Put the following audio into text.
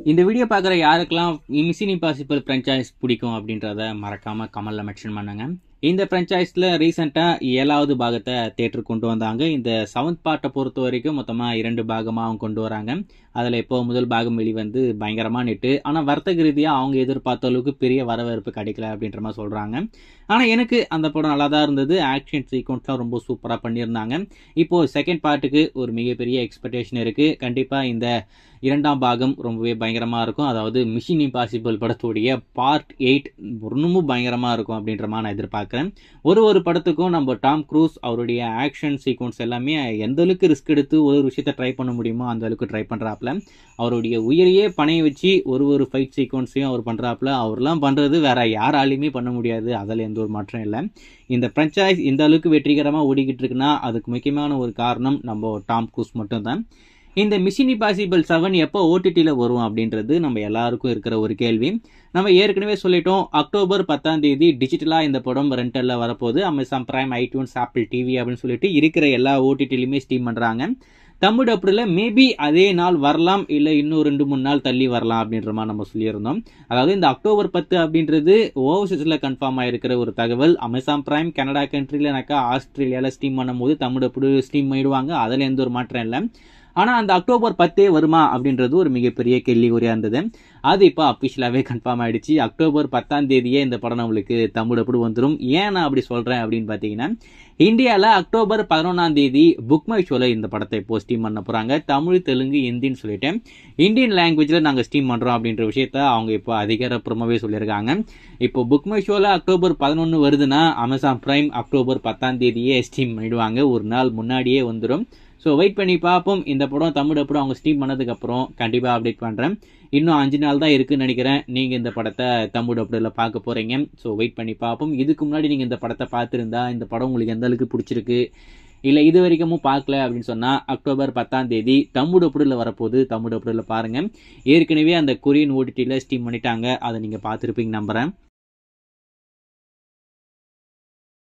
இந்த வீடியோ பார்க்குற யாருக்கெல்லாம் மிஷின் இம்பாசிபிள் ஃப்ரெஞ்சைஸ் பிடிக்கும் அப்படின்றத மறக்காம கமல்ல மென்ஷன் பண்ணுங்க இந்த ஃப்ரெஞ்சைஸில் ரீசெண்டாக ஏழாவது பாகத்தை தேட்டருக்கு கொண்டு வந்தாங்க இந்த செவன்த் பார்ட்டை பொறுத்த வரைக்கும் மொத்தமாக இரண்டு பாகமாக அவங்க கொண்டு வராங்க அதில் இப்போ முதல் பாகம் வெளிவந்து பயங்கரமாக நெட்டு ஆனால் வர்த்தக ரீதியாக அவங்க எதிர்பார்த்த அளவுக்கு பெரிய வரவேற்பு கிடைக்கல அப்படின்ற மாதிரி சொல்கிறாங்க ஆனால் எனக்கு அந்த படம் நல்லா தான் இருந்தது ஆக்ஷன் சீக்வன்ஸ்லாம் ரொம்ப சூப்பராக பண்ணியிருந்தாங்க இப்போது செகண்ட் பார்ட்டுக்கு ஒரு மிகப்பெரிய எக்ஸ்பெக்டேஷன் இருக்குது கண்டிப்பாக இந்த இரண்டாம் பாகம் ரொம்பவே பயங்கரமாக இருக்கும் அதாவது மிஷின் இம்பாசிபிள் படத்துடைய பார்ட் எயிட் இன்னமும் பயங்கரமாக இருக்கும் அப்படின்ற மாதிரி நான் எதிர்பார்க்குறேன் ஒரு ஒரு படத்துக்கும் நம்ம டாம் க்ரூஸ் அவருடைய ஆக்ஷன் சீக்வன்ஸ் எல்லாமே எந்த அளவுக்கு ரிஸ்க் எடுத்து ஒரு விஷயத்தை ட்ரை பண்ண முடியுமோ அந்த அளவுக்கு ட்ரை பண்ணுறாப்புல அவருடைய உயிரையே பணைய வச்சு ஒரு ஒரு ஃபைட் சீக்வன்ஸையும் அவர் பண்ணுறாப்புல அவர்லாம் பண்ணுறது வேற யாராலையுமே பண்ண முடியாது அதில் எந்த ஒரு மாற்றம் இல்லை இந்த ஃப்ரெஞ்சைஸ் இந்த அளவுக்கு வெற்றிகரமாக ஓடிக்கிட்டு இருக்குன்னா அதுக்கு முக்கியமான ஒரு காரணம் நம்ம டாம் க்ரூஸ் மட்டும்தான் இந்த மிஷின் இம்பாசிபிள் செவன் எப்போ ஓடிடியில் வரும் அப்படின்றது நம்ம எல்லாருக்கும் இருக்கிற ஒரு கேள்வி நம்ம ஏற்கனவே சொல்லிட்டோம் அக்டோபர் பத்தாம் தேதி டிஜிட்டலாக இந்த படம் ரெண்டலில் வரப்போகுது Amazon Prime iTunes Apple TV அப்படின்னு சொல்லிட்டு இருக்கிற எல்லா ஓடிடிலையுமே ஸ்டீம் பண்ணுறாங்க தமிழ் அப்படில் மேபி அதே நாள் வரலாம் இல்லை இன்னும் ரெண்டு மூணு நாள் தள்ளி வரலாம் அப்படின்ற மாதிரி நம்ம சொல்லியிருந்தோம் அதாவது இந்த அக்டோபர் பத்து அப்படின்றது ஓவர்சீஸில் கன்ஃபார்ம் ஆகிருக்கிற ஒரு தகவல் அமேசான் பிரைம் கனடா கண்ட்ரிலனாக்கா ஆஸ்திரேலியாவில் ஸ்டீம் பண்ணும்போது தமிழ் அப்படி ஸ்டீம் பண்ணிடுவாங்க அதில் எந்த ஒரு மாற்றம் இல்லை ஆனால் அந்த அக்டோபர் பத்தே வருமா அப்படின்றது ஒரு மிகப்பெரிய கேள்விக்குறியாக இருந்தது அது இப்போ அஃபிஷியலாகவே கன்ஃபார்ம் ஆயிடுச்சு அக்டோபர் பத்தாம் தேதியே இந்த படம் நம்மளுக்கு தமிழ் அப்படி வந்துடும் ஏன் நான் அப்படி சொல்கிறேன் அப்படின்னு பார்த்தீங்கன்னா இந்தியாவில் அக்டோபர் பதினொன்றாம் தேதி புக் மை ஷோவில் இந்த படத்தை இப்போ ஸ்டீம் பண்ண போகிறாங்க தமிழ் தெலுங்கு ஹிந்தின்னு சொல்லிட்டு இந்தியன் லாங்குவேஜில் நாங்கள் ஸ்டீம் பண்ணுறோம் அப்படின்ற விஷயத்த அவங்க இப்போ அதிகாரப்பூர்வமாகவே சொல்லியிருக்காங்க இப்போ புக் மை ஷோவில் அக்டோபர் பதினொன்று வருதுன்னா அமேசான் பிரைம் அக்டோபர் பத்தாம் தேதியே ஸ்டீம் பண்ணிடுவாங்க ஒரு நாள் முன்னாடியே வந்துடும் ஸோ வெயிட் பண்ணி பார்ப்போம் இந்த படம் தமிழ் படம் அவங்க ஸ்டீம் பண்ணதுக்கப்புறம் கண்டிப்பாக அப்டேட் பண்ணுறேன் இன்னும் அஞ்சு நாள் தான் இருக்குன்னு நினைக்கிறேன் நீங்கள் இந்த படத்தை தமிழ் டப்பில் பார்க்க போகிறீங்க ஸோ வெயிட் பண்ணி பார்ப்போம் இதுக்கு முன்னாடி நீங்கள் இந்த படத்தை பார்த்துருந்தா இந்த படம் உங்களுக்கு எந்த அளவுக்கு பிடிச்சிருக்கு இல்லை இது வரைக்கும் பார்க்கல அப்படின்னு சொன்னால் அக்டோபர் பத்தாம் தேதி தமிழ் டப்புடில் வரப்போகுது தமிழ் டப்புடில் பாருங்கள் ஏற்கனவே அந்த கொரியன் ஓடிடியில் ஸ்டீம் பண்ணிட்டாங்க அதை நீங்கள் பார்த்துருப்பீங்க நம்புகிறேன்